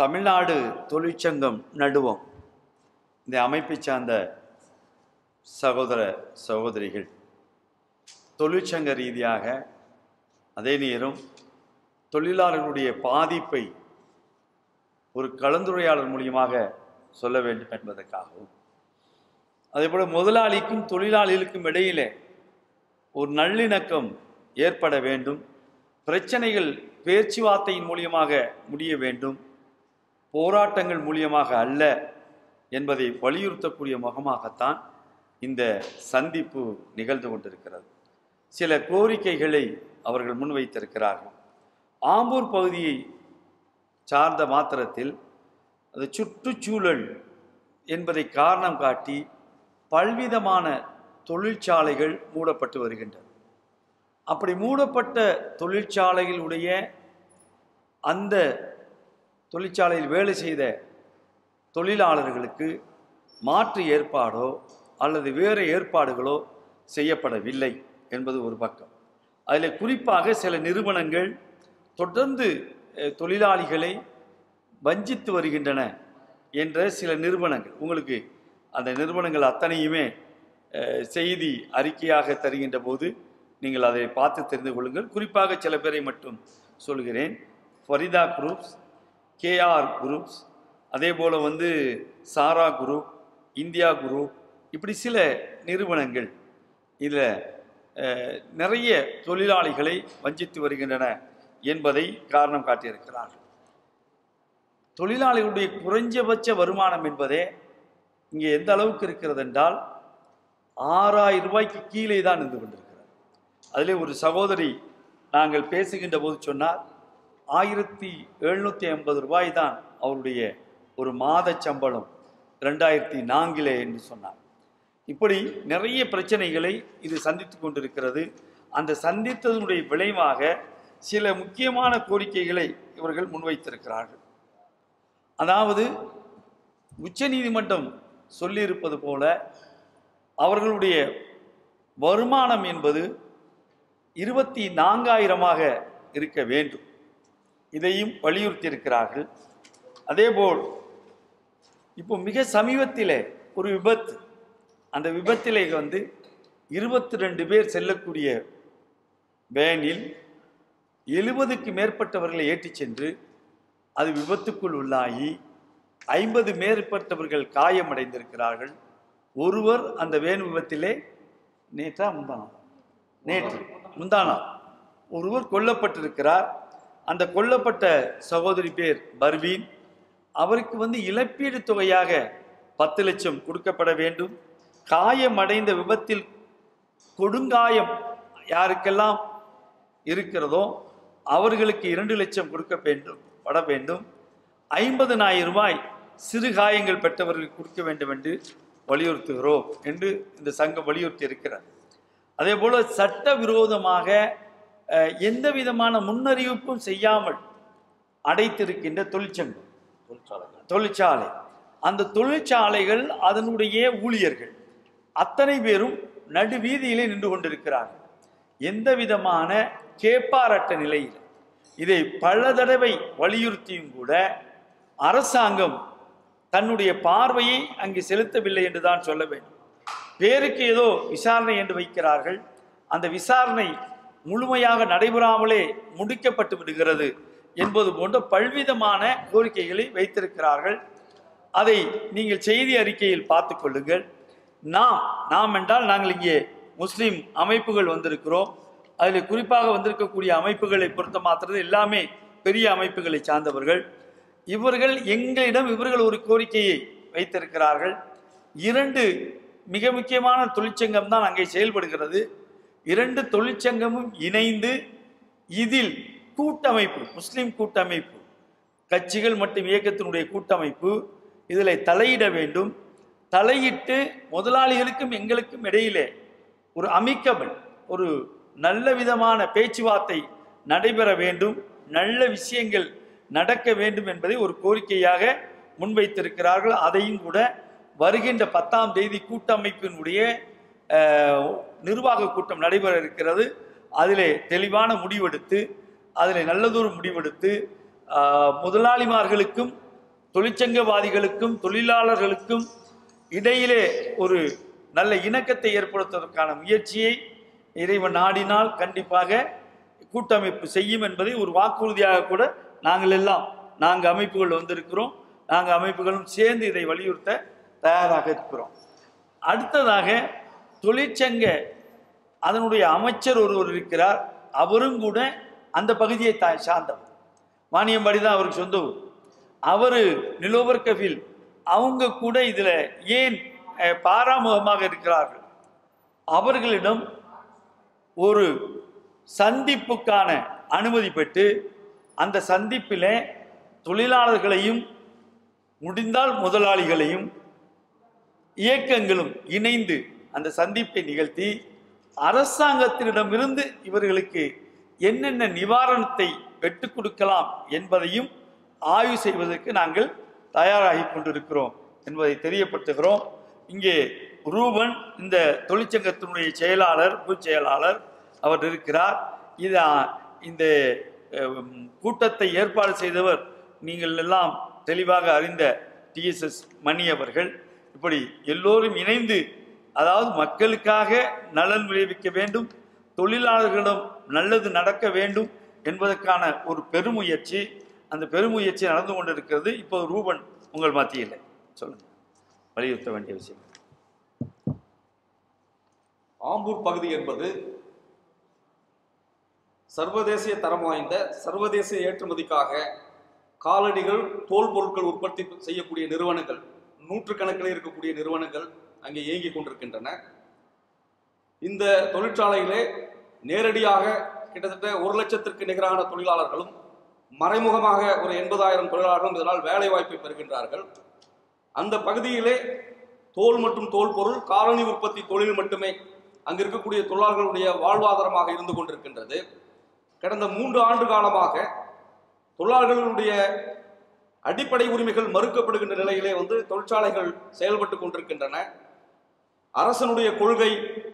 தமிழ்நாடு தொழிற்சங்கம் நடுவோம் இந்த அமைப்பை சார்ந்த சகோதர சகோதரிகள் தொழிற்சங்க ரீதியாக அதே நேரம் தொழிலாளர்களுடைய பாதிப்பை ஒரு கலந்துரையாடல் மூலியமாக சொல்ல வேண்டும் என்பதற்காகவும் அதேபோல முதலாளிக்கும் தொழிலாளிகளுக்கும் இடையிலே ஒரு நல்லிணக்கம் ஏற்பட வேண்டும் பிரச்சனைகள் பேச்சுவார்த்தையின் மூலியமாக முடிய வேண்டும் போராட்டங்கள் மூலியமாக அல்ல என்பதை வலியுறுத்தக்கூடிய முகமாகத்தான் இந்த சந்திப்பு நிகழ்ந்து கொண்டிருக்கிறது சில கோரிக்கைகளை அவர்கள் முன்வைத்திருக்கிறார்கள் ஆம்பூர் பகுதியை சார்ந்த மாத்திரத்தில் அது சுற்றுச்சூழல் என்பதை காரணம் காட்டி பல்விதமான தொழிற்சாலைகள் மூடப்பட்டு வருகின்றன அப்படி மூடப்பட்ட தொழிற்சாலைகளுடைய அந்த தொழிற்சாலையில் வேலை செய்த தொழிலாளர்களுக்கு மாற்று ஏற்பாடோ அல்லது வேறு ஏற்பாடுகளோ செய்யப்படவில்லை என்பது ஒரு பக்கம் அதில் குறிப்பாக சில நிறுவனங்கள் தொடர்ந்து அஹ், தொழிலாளிகளை வஞ்சித்து வருகின்றன என்ற சில நிறுவனங்கள் உங்களுக்கு அந்த நிறுவனங்கள் அத்தனையுமே அஹ், செய்தி அறிக்கையாக தருகின்ற போது நீங்கள் அதை பார்த்து தெரிந்து கொள்ளுங்கள் குறிப்பாக சில பேரை மட்டும் சொல்கிறேன் ஃபரிதா குரூப்ஸ் கேஆர் குரூப்ஸ் அதே போல் வந்து சாரா குரூப் இந்தியா குரூப் இப்படி சில நிறுவனங்கள் இதில் நிறைய தொழிலாளிகளை வஞ்சித்து வருகின்றன என்பதை காரணம் காட்டியிருக்கிறார்கள் தொழிலாளிகளுடைய குறைஞ்சபட்ச வருமானம் என்பதே இங்கே எந்த அளவுக்கு இருக்கிறது என்றால் ஆறாயிரம் ரூபாய்க்கு கீழே தான் இருந்து கொண்டிருக்கிறது அதிலே ஒரு சகோதரி நாங்கள் பேசுகின்ற போது சொன்னார் ஆயிரத்தி எழுநூற்றி ஐம்பது ரூபாய் தான் அவருடைய ஒரு மாத சம்பளம் ரெண்டாயிரத்தி நான்கிலே என்று சொன்னார் இப்படி நிறைய பிரச்சனைகளை இது சந்தித்து கொண்டிருக்கிறது அந்த சந்தித்ததனுடைய விளைவாக சில முக்கியமான கோரிக்கைகளை இவர்கள் முன்வைத்திருக்கிறார்கள் அதாவது உச்சநீதிமன்றம் சொல்லியிருப்பது போல அவர்களுடைய வருமானம் என்பது இருபத்தி நான்காயிரமாக இருக்க வேண்டும் இதையும் வலியுறுத்தி இருக்கிறார்கள் அதேபோல் இப்போ மிக சமீபத்திலே ஒரு விபத்து அந்த விபத்திலே வந்து இருபத்தி ரெண்டு பேர் செல்லக்கூடிய வேனில் எழுபதுக்கு மேற்பட்டவர்களை ஏற்றிச் சென்று அது விபத்துக்குள் உள்ளாகி ஐம்பது மேற்பட்டவர்கள் காயமடைந்திருக்கிறார்கள் ஒருவர் அந்த வேன் விபத்திலே நேற்றா முந்தானா நேற்று முந்தானா ஒருவர் கொல்லப்பட்டிருக்கிறார் அந்த கொல்லப்பட்ட சகோதரி பேர் பர்வீன் அவருக்கு வந்து இழப்பீடு தொகையாக பத்து லட்சம் கொடுக்கப்பட வேண்டும் காயமடைந்த விபத்தில் கொடுங்காயம் யாருக்கெல்லாம் இருக்கிறதோ அவர்களுக்கு இரண்டு லட்சம் கொடுக்க வேண்டும் பட வேண்டும் ஐம்பதனாயிரம் ரூபாய் சிறு காயங்கள் பெற்றவர்களுக்கு கொடுக்க வேண்டும் என்று வலியுறுத்துகிறோம் என்று இந்த சங்கம் வலியுறுத்தி இருக்கிறார் அதே போல சட்டவிரோதமாக அஹ், எந்த விதமான முன்னறிவிப்பும் செய்யாமல் அடைத்திருக்கின்ற தொழிற்சங்கம் தொழிற்சாலை அந்த தொழிற்சாலைகள் அதனுடைய ஊழியர்கள் அத்தனை பேரும் நடுவீதியிலே நின்று கொண்டிருக்கிறார்கள் எந்த விதமான கேப்பாரட்ட நிலையில் இதை பல தடவை வலியுறுத்தியும் கூட அரசாங்கம் தன்னுடைய பார்வையை அங்கு செலுத்தவில்லை என்று தான் சொல்ல வேண்டும் பேருக்கு ஏதோ விசாரணை என்று வைக்கிறார்கள் அந்த விசாரணை முழுமையாக நடைபெறாமலே முடிக்கப்பட்டு விடுகிறது என்பது போன்ற பல்விதமான கோரிக்கைகளை வைத்திருக்கிறார்கள் அதை நீங்கள் செய்தி அறிக்கையில் பார்த்து கொள்ளுங்கள் நாம் நாம் என்றால் நாங்கள் இங்கே முஸ்லிம் அமைப்புகள் வந்திருக்கிறோம் அதில் குறிப்பாக வந்திருக்கக்கூடிய அமைப்புகளை பொறுத்த மாத்திரது எல்லாமே பெரிய அமைப்புகளை சார்ந்தவர்கள் இவர்கள் எங்களிடம் இவர்கள் ஒரு கோரிக்கையை வைத்திருக்கிறார்கள் இரண்டு மிக முக்கியமான தொழிற்சங்கம் தான் அங்கே செயல்படுகிறது இரண்டு தொழிற்சங்கமும் இணைந்து இதில் கூட்டமைப்பு முஸ்லிம் கூட்டமைப்பு கட்சிகள் மற்றும் இயக்கத்தினுடைய கூட்டமைப்பு இதில் தலையிட வேண்டும் தலையிட்டு முதலாளிகளுக்கும் எங்களுக்கும் இடையிலே ஒரு அமிக்கபிள் ஒரு நல்ல விதமான பேச்சுவார்த்தை நடைபெற வேண்டும் நல்ல விஷயங்கள் நடக்க வேண்டும் என்பதை ஒரு கோரிக்கையாக முன்வைத்திருக்கிறார்கள் அதையும் கூட வருகின்ற பத்தாம் தேதி கூட்டமைப்பினுடைய அஹ், நிர்வாக கூட்டம் நடைபெற இருக்கிறது அதிலே தெளிவான முடிவெடுத்து அதில் நல்லதொரு முடிவெடுத்து ஆஹ், முதலாளிமார்களுக்கும் தொழிற்சங்கவாதிகளுக்கும் தொழிலாளர்களுக்கும் இடையிலே ஒரு நல்ல இணக்கத்தை ஏற்படுத்துவதற்கான முயற்சியை இறைவன் நாடினால் கண்டிப்பாக கூட்டமைப்பு செய்யும் என்பதை ஒரு வாக்குறுதியாக கூட நாங்கள் எல்லாம் நான்கு அமைப்புகள் வந்திருக்கிறோம் நான்கு அமைப்புகளும் சேர்ந்து இதை வலியுறுத்த தயாராக இருக்கிறோம் அடுத்ததாக தொழிற்சங்க அதனுடைய அமைச்சர் ஒருவர் இருக்கிறார் அவரும் கூட அந்த பகுதியை தா சார்ந்தவர் வாணியம்பாடி தான் அவருக்கு சொந்த ஊர் அவர் நிலோபர் கபில் அவங்க கூட இதில் ஏன் அஹ், பாராமுகமாக இருக்கிறார்கள் அவர்களிடம் ஒரு சந்திப்புக்கான அனுமதி பெற்று அந்த சந்திப்பில் தொழிலாளர்களையும் முடிந்தால் முதலாளிகளையும் இயக்கங்களும் இணைந்து அந்த சந்திப்பை நிகழ்த்தி அரசாங்கத்தினிடமிருந்து இவர்களுக்கு என்னென்ன நிவாரணத்தை பெற்றுக் கொடுக்கலாம் என்பதையும் ஆய்வு செய்வதற்கு நாங்கள் தயாராகி கொண்டிருக்கிறோம் என்பதை தெரியப்படுத்துகிறோம் இங்கே ரூபன் இந்த தொழிற்சங்கத்தினுடைய செயலாளர் பொதுச் செயலாளர் அவர் இருக்கிறார் இது இந்த அஹ், கூட்டத்தை ஏற்பாடு செய்தவர் நீங்கள் எல்லாம் தெளிவாக அறிந்த டிஎஸ்எஸ் மணி அவர்கள் இப்படி எல்லோரும் இணைந்து அதாவது மக்களுக்காக நலன் விளைவிக்க வேண்டும் தொழிலாளர்களிடம் நல்லது நடக்க வேண்டும் என்பதற்கான ஒரு பெருமுயற்சி அந்த பெருமுயற்சி நடந்து கொண்டிருக்கிறது இப்போ ரூபன் உங்கள் மத்தியில் சொல்லுங்க வலியுறுத்த வேண்டிய விஷயம் ஆம்பூர் பகுதி என்பது சர்வதேசிய தரம் வாய்ந்த சர்வதேச ஏற்றுமதிக்காக காலணிகள் தோல் பொருட்கள் உற்பத்தி செய்யக்கூடிய நிறுவனங்கள் நூற்றுக்கணக்கில் இருக்கக்கூடிய நிறுவனங்கள் அங்கே இயங்கிக் கொண்டிருக்கின்றன இந்த தொழிற்சாலையிலே நேரடியாக கிட்டத்தட்ட ஒரு லட்சத்திற்கு நிகரான தொழிலாளர்களும் மறைமுகமாக ஒரு எண்பதாயிரம் தொழிலாளர்களும் இதனால் வேலை வாய்ப்பை பெறுகின்றார்கள் அந்த பகுதியிலே தோல் மற்றும் தோல் பொருள் காலனி உற்பத்தி தொழில் மட்டுமே அங்கு இருக்கக்கூடிய தொழிலாளர்களுடைய வாழ்வாதாரமாக இருந்து கொண்டிருக்கின்றது கடந்த மூன்று ஆண்டு காலமாக தொழிலாளர்களுடைய அடிப்படை உரிமைகள் மறுக்கப்படுகின்ற நிலையிலே வந்து தொழிற்சாலைகள் செயல்பட்டு கொண்டிருக்கின்றன அரசனுடைய கொள்கை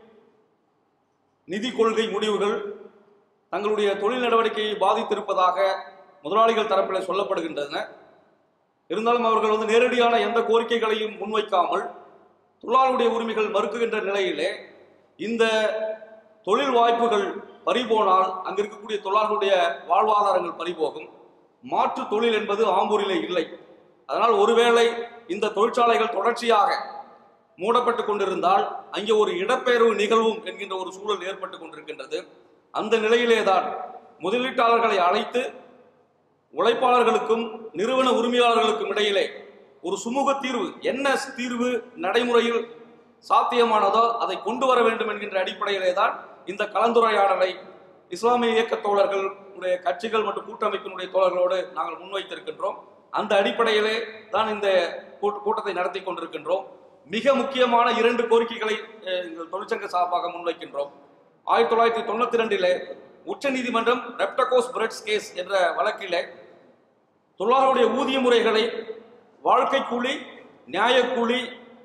நிதி கொள்கை முடிவுகள் தங்களுடைய தொழில் நடவடிக்கையை பாதித்திருப்பதாக முதலாளிகள் தரப்பில் சொல்லப்படுகின்றன இருந்தாலும் அவர்கள் வந்து நேரடியான எந்த கோரிக்கைகளையும் முன்வைக்காமல் தொழிலாளருடைய உரிமைகள் மறுக்குகின்ற நிலையிலே இந்த தொழில் வாய்ப்புகள் பறிபோனால் அங்கு இருக்கக்கூடிய தொழிலாளர்களுடைய வாழ்வாதாரங்கள் பறிபோகும் மாற்று தொழில் என்பது ஆம்பூரிலே இல்லை அதனால் ஒருவேளை இந்த தொழிற்சாலைகள் தொடர்ச்சியாக மூடப்பட்டு கொண்டிருந்தால் அங்கே ஒரு இடப்பெயர்வு நிகழ்வும் என்கின்ற ஒரு சூழல் ஏற்பட்டு கொண்டிருக்கின்றது அந்த நிலையிலேதான் முதலீட்டாளர்களை அழைத்து உழைப்பாளர்களுக்கும் நிறுவன உரிமையாளர்களுக்கும் இடையிலே ஒரு சுமூக தீர்வு என்ன தீர்வு நடைமுறையில் சாத்தியமானதோ அதை கொண்டு வர வேண்டும் என்கின்ற அடிப்படையிலே தான் இந்த கலந்துரையாடலை இஸ்லாமிய இயக்க தோழர்கள் உடைய கட்சிகள் மற்றும் கூட்டமைப்பினுடைய தோழர்களோடு நாங்கள் முன்வைத்திருக்கின்றோம் அந்த அடிப்படையிலே தான் இந்த கூட்ட- கூட்டத்தை நடத்தி கொண்டிருக்கின்றோம் மிக முக்கியமான இரண்டு கோரிக்கைகளை அஹ், எங்கள் தொழிற்சங்க சார்பாக முன்வைக்கின்றோம் ஆயிரத்தி தொள்ளாயிரத்தி தொண்ணூத்தி ரெண்டிலே உச்ச நீதிமன்றம் ரெப்டகோஸ் பிரெட்ஸ் கேஸ் என்ற வழக்கிலே தொழிலாளருடைய ஊதிய முறைகளை வாழ்க்கை கூலி நியாயக்கூலி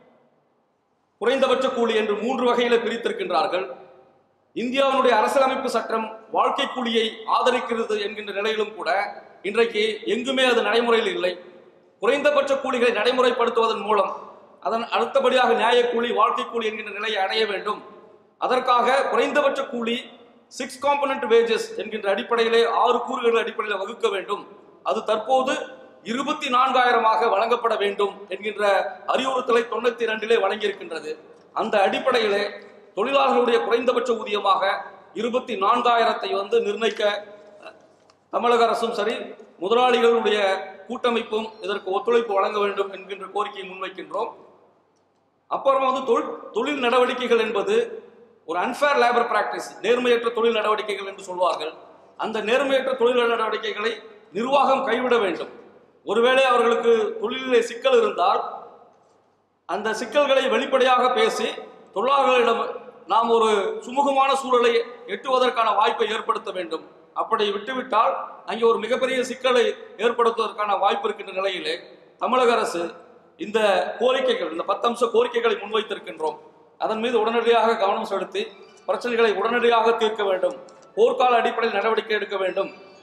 குறைந்தபட்ச கூலி என்று மூன்று வகையில பிரித்திருக்கின்றார்கள் இந்தியாவினுடைய அரசியலமைப்பு சட்டம் வாழ்க்கை கூலியை ஆதரிக்கிறது என்கின்ற நிலையிலும் கூட இன்றைக்கு எங்குமே அது நடைமுறையில் இல்லை குறைந்தபட்ச கூலிகளை நடைமுறைப்படுத்துவதன் மூலம் அதன் அடுத்தபடியாக நியாய கூலி வாழ்க்கை கூலி என்கின்ற நிலையை அடைய வேண்டும் அதற்காக குறைந்தபட்ச கூலி சிக்ஸ் காம்பனண்ட் வேஜஸ் என்கின்ற அடிப்படையிலே ஆறு கூறுகள் அடிப்படையில் வகுக்க வேண்டும் அது தற்போது இருபத்தி நான்காயிரமாக வழங்கப்பட வேண்டும் என்கின்ற அறிவுறுத்தலை தொண்ணூத்தி இரண்டிலே வழங்கியிருக்கின்றது அந்த அடிப்படையிலே தொழிலாளர்களுடைய குறைந்தபட்ச ஊதியமாக இருபத்தி நான்காயிரத்தை வந்து நிர்ணயிக்க அஹ், தமிழக அரசும் சரி முதலாளிகளுடைய கூட்டமைப்பும் இதற்கு ஒத்துழைப்பு வழங்க வேண்டும் என்கின்ற கோரிக்கையை முன்வைக்கின்றோம் அப்புறம் வந்து தொழில் தொழில் நடவடிக்கைகள் என்பது ஒரு அன்ஃபேர் லேபர் பிராக்டிஸ் நேர்மையற்ற தொழில் நடவடிக்கைகள் என்று சொல்வார்கள் அந்த நேர்மையற்ற தொழில் நடவடிக்கைகளை நிர்வாகம் கைவிட வேண்டும் ஒருவேளை அவர்களுக்கு தொழிலிலே சிக்கல் இருந்தால் அந்த சிக்கல்களை வெளிப்படையாக பேசி தொழிலாளர்களிடம் நாம் ஒரு சுமூகமான சூழலை எட்டுவதற்கான வாய்ப்பை ஏற்படுத்த வேண்டும் அப்படி விட்டுவிட்டால் அங்கே ஒரு மிகப்பெரிய சிக்கலை ஏற்படுத்துவதற்கான வாய்ப்பு இருக்கின்ற நிலையிலே தமிழக அரசு இந்த கோரிக்கைகள் இந்த பத்தம்ச கோரிக்கைகளை முன்வைத்திருக்கின்றோம் அதன் மீது உடனடியாக கவனம் செலுத்தி பிரச்சனைகளை உடனடியாக தீர்க்க வேண்டும் போர்க்கால அடிப்படையில் நடவடிக்கை எடுக்க வேண்டும்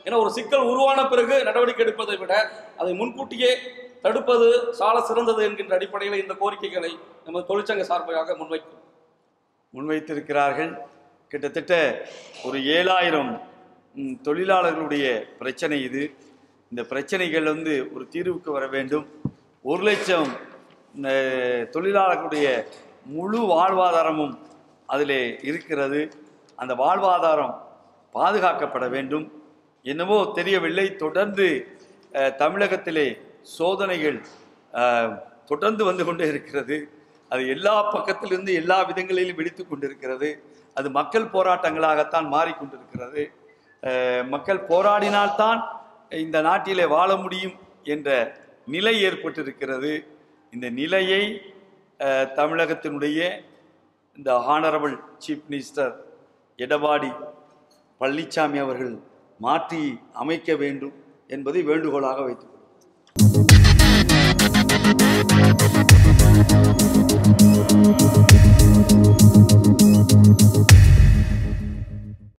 ஏன்னா ஒரு சிக்கல் உருவான பிறகு நடவடிக்கை எடுப்பதை விட அதை முன்கூட்டியே தடுப்பது சால சிறந்தது என்கின்ற அடிப்படையில் இந்த கோரிக்கைகளை நமது தொழிற்சங்க சார்பாக முன்வைக்கும் முன்வைத்திருக்கிறார்கள் கிட்டத்தட்ட ஒரு ஏழாயிரம் ம், தொழிலாளர்களுடைய பிரச்சனை இது இந்த பிரச்சனைகள் வந்து ஒரு தீர்வுக்கு வர வேண்டும் ஒரு லட்சம் அஹ், தொழிலாளர்களுடைய முழு வாழ்வாதாரமும் அதிலே இருக்கிறது அந்த வாழ்வாதாரம் பாதுகாக்கப்பட வேண்டும் என்னவோ தெரியவில்லை தொடர்ந்து அஹ், தமிழகத்திலே சோதனைகள் அஹ், தொடர்ந்து வந்து கொண்டே இருக்கிறது அது எல்லா பக்கத்திலிருந்து எல்லா விதங்களிலும் வெடித்து கொண்டிருக்கிறது அது மக்கள் போராட்டங்களாகத்தான் மாறிக்கொண்டிருக்கிறது அஹ், மக்கள் போராடினால்தான் இந்த நாட்டிலே வாழ முடியும் என்ற நிலை ஏற்பட்டிருக்கிறது இந்த நிலையை அஹ், தமிழகத்தினுடைய இந்த honourable chief minister Edappadi Palaniswami அவர்கள் மாற்றி அமைக்க வேண்டும் என்பதை வேண்டுகோளாக வைத்துக் கொள்கிறேன்.